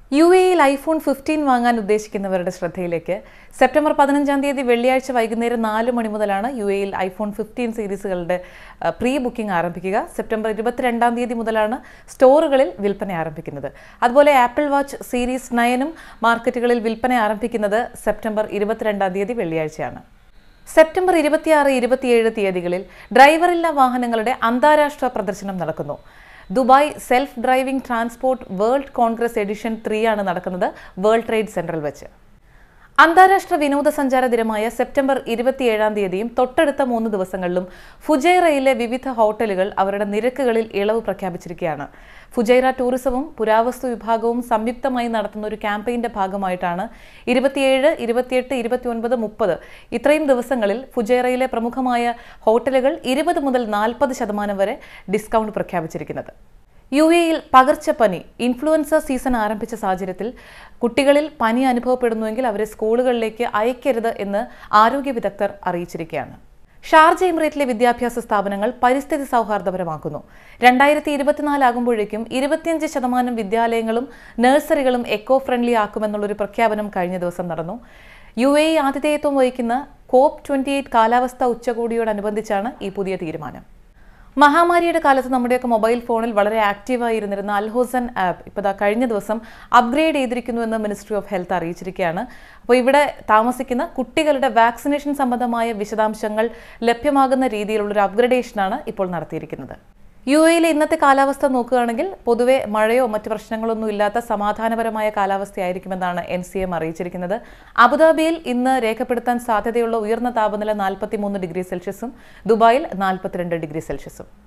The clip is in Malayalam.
യു എയിൽ ഐഫോൺ ഫിഫ്റ്റീൻ വാങ്ങാൻ ഉദ്ദേശിക്കുന്നവരുടെ ശ്രദ്ധയിലേക്ക് സെപ്റ്റംബർ പതിനഞ്ചാം തീയതി വെള്ളിയാഴ്ച വൈകുന്നേരം നാല് മണി മുതലാണ് യു എയിൽ ഐഫോൺ ഫിഫ്റ്റീൻ സീരീസുകളുടെ അഹ്, പ്രീ ബുക്കിംഗ് ആരംഭിക്കുക സെപ്റ്റംബർ ഇരുപത്തിരണ്ടാം തീയതി മുതലാണ് സ്റ്റോറുകളിൽ വിൽപ്പന ആരംഭിക്കുന്നത് അതുപോലെ ആപ്പിൾ വാച്ച് സീരീസ് നയനും മാർക്കറ്റുകളിൽ വിൽപ്പന ആരംഭിക്കുന്നത് സെപ്റ്റംബർ ഇരുപത്തിരണ്ടാം തീയതി വെള്ളിയാഴ്ചയാണ് സെപ്റ്റംബർ ഇരുപത്തിയാറ് ഇരുപത്തിയേഴ് തീയതികളിൽ ഡ്രൈവറില്ലാ വാഹനങ്ങളുടെ അന്താരാഷ്ട്ര പ്രദർശനം നടക്കുന്നു Dubai self driving transport world congress edition three ആണ് നടക്കുന്നത് വേൾഡ് ട്രേഡ് സെന്ററിൽ വെച്ച് അന്താരാഷ്ട്ര വിനോദസഞ്ചാര ദിനമായ സെപ്റ്റംബർ ഇരുപത്തിയേഴാം തീയതിയും തൊട്ടടുത്ത മൂന്ന് ദിവസങ്ങളിലും ഫുജൈറയിലെ വിവിധ ഹോട്ടലുകൾ അവരുടെ നിരക്കുകളിൽ ഇളവ് പ്രഖ്യാപിച്ചിരിക്കുകയാണ് ഫുജൈറ ടൂറിസവും പുരാവസ്തു വിഭാഗവും സംയുക്തമായി നടത്തുന്ന ഒരു ക്യാമ്പയിന്റെ ഭാഗമായിട്ടാണ് ഇരുപത്തിയേഴ് ഇരുപത്തിയെട്ട് ഇരുപത്തിയൊൻപത് മുപ്പത് ഇത്രയും ദിവസങ്ങളിൽ ഫുജൈറയിലെ പ്രമുഖമായ ഹോട്ടലുകൾ ഇരുപത് മുതൽ നാൽപ്പത് ശതമാനം വരെ ഡിസ്കൗണ്ട് പ്രഖ്യാപിച്ചിരിക്കുന്നത് യു എയിൽ പകർച്ചപ്പനി ഇൻഫ്ലുവൻസ സീസൺ ആരംഭിച്ച സാഹചര്യത്തിൽ കുട്ടികളിൽ പനി അനുഭവപ്പെടുന്നുവെങ്കിൽ അവരെ സ്കൂളുകളിലേക്ക് അയക്കരുത് എന്ന് ആരോഗ്യ വിദഗ്ധർ അറിയിച്ചിരിക്കുകയാണ് ഷാർജ എമിറേറ്റിലെ വിദ്യാഭ്യാസ സ്ഥാപനങ്ങൾ പരിസ്ഥിതി സൗഹാർദ്ദപരമാക്കുന്നു രണ്ടായിരത്തി ഇരുപത്തിനാലാകുമ്പോഴേക്കും ഇരുപത്തിയഞ്ച് ശതമാനം വിദ്യാലയങ്ങളും നഴ്സറികളും എക്കോ ഫ്രണ്ട്ലി ആക്കുമെന്നുള്ളൊരു പ്രഖ്യാപനം കഴിഞ്ഞ ദിവസം നടന്നു യു എ ആതിഥേയത്വം വഹിക്കുന്ന കോപ്പ് ട്വന്റി എയ്റ്റ് കാലാവസ്ഥാ ഉച്ചകോടിയോടനുബന്ധിച്ചാണ് ഈ പുതിയ തീരുമാനം മഹാമാരിയുടെ കാലത്ത് നമ്മുടെയൊക്കെ മൊബൈൽ ഫോണിൽ വളരെ ആക്റ്റീവായി ഇരുന്നിരുന്ന അൽഹോസൻ ആപ്പ് ഇപ്പോൾ ദാ കഴിഞ്ഞ ദിവസം അപ്ഗ്രേഡ് ചെയ്തിരിക്കുന്നുവെന്ന് മിനിസ്ട്രി ഓഫ് ഹെൽത്ത് അറിയിച്ചിരിക്കുകയാണ് അപ്പോൾ ഇവിടെ താമസിക്കുന്ന കുട്ടികളുടെ വാക്സിനേഷൻ സംബന്ധമായ വിശദാംശങ്ങൾ ലഭ്യമാകുന്ന രീതിയിലുള്ളൊരു അപ്ഗ്രഡേഷനാണ് ഇപ്പോൾ നടത്തിയിരിക്കുന്നത് യു എയിലെ ഇന്നത്തെ കാലാവസ്ഥ നോക്കുകയാണെങ്കിൽ പൊതുവെ മഴയോ മറ്റു പ്രശ്നങ്ങളൊന്നും ഇല്ലാത്ത സമാധാനപരമായ കാലാവസ്ഥയായിരിക്കുമെന്നാണ് എൻ സി എം അറിയിച്ചിരിക്കുന്നത് അബുദാബിയിൽ ഇന്ന് രേഖപ്പെടുത്താൻ സാധ്യതയുള്ള ഉയർന്ന താപനില നാൽപ്പത്തി മൂന്ന് ഡിഗ്രി സെൽഷ്യസും ദുബായിൽ നാൽപ്പത്തിരണ്ട് ഡിഗ്രി സെൽഷ്യസും